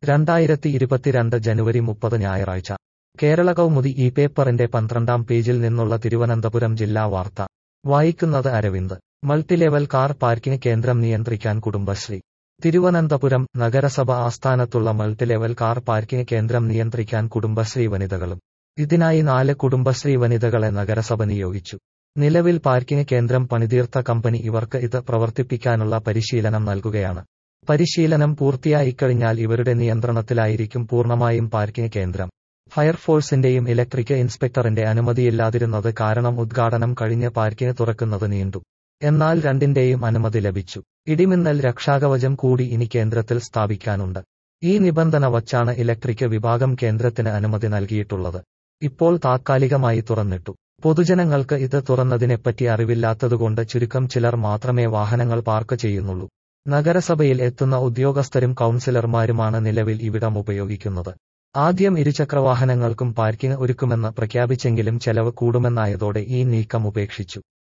രണ്ടായിരത്തി ഇരുപത്തിരണ്ട് ജനുവരി മുപ്പത് ഞായറാഴ്ച കേരള കൗമുദി ഈ പേപ്പറിന്റെ പന്ത്രണ്ടാം പേജിൽ നിന്നുള്ള തിരുവനന്തപുരം ജില്ലാ വാർത്ത വായിക്കുന്നത് അരവിന്ദ് മൾട്ടിലെവൽ കാർ പാർക്കിംഗ് കേന്ദ്രം നിയന്ത്രിക്കാൻ കുടുംബശ്രീ തിരുവനന്തപുരം നഗരസഭ ആസ്ഥാനത്തുള്ള മൾട്ടിലെവൽ കാർ പാർക്കിംഗ് കേന്ദ്രം നിയന്ത്രിക്കാൻ കുടുംബശ്രീ വനിതകളും ഇതിനായി നാല് കുടുംബശ്രീ വനിതകളെ നഗരസഭ നിയോഗിച്ചു നിലവിൽ പാർക്കിംഗ് കേന്ദ്രം പണിതീർത്ത കമ്പനി ഇവർക്ക് ഇത് പ്രവർത്തിപ്പിക്കാനുള്ള പരിശീലനം നൽകുകയാണ് പരിശീലനം പൂർത്തിയായിക്കഴിഞ്ഞാൽ ഇവരുടെ നിയന്ത്രണത്തിലായിരിക്കും പൂർണ്ണമായും പാർക്കിംഗ് കേന്ദ്രം ഫയർഫോഴ്സിന്റെയും ഇലക്ട്രിക് ഇൻസ്പെക്ടറിന്റെ അനുമതിയില്ലാതിരുന്നത് കാരണം ഉദ്ഘാടനം കഴിഞ്ഞ് പാർക്കിംഗ് തുറക്കുന്നത് നീണ്ടു എന്നാൽ രണ്ടിന്റെയും അനുമതി ലഭിച്ചു ഇടിമിന്നൽ രക്ഷാകവചം കൂടി ഇനി കേന്ദ്രത്തിൽ സ്ഥാപിക്കാനുണ്ട് ഈ നിബന്ധന വച്ചാണ് ഇലക്ട്രിക് വിഭാഗം കേന്ദ്രത്തിന് അനുമതി നൽകിയിട്ടുള്ളത് ഇപ്പോൾ താത്കാലികമായി തുറന്നിട്ടു പൊതുജനങ്ങൾക്ക് ഇത് തുറന്നതിനെപ്പറ്റി അറിവില്ലാത്തതുകൊണ്ട് ചുരുക്കം ചിലർ മാത്രമേ വാഹനങ്ങൾ പാർക്ക് ചെയ്യുന്നുള്ളൂ നഗരസഭയിൽ എത്തുന്ന ഉദ്യോഗസ്ഥരും കൌൺസിലർമാരുമാണ് നിലവിൽ ഇവിടം ഉപയോഗിക്കുന്നത് ആദ്യം ഇരുചക്രവാഹനങ്ങൾക്കും പാർക്കിംഗ് ഒരുക്കുമെന്ന് പ്രഖ്യാപിച്ചെങ്കിലും ചെലവ് കൂടുമെന്നായതോടെ ഈ നീക്കം ഉപേക്ഷിച്ചു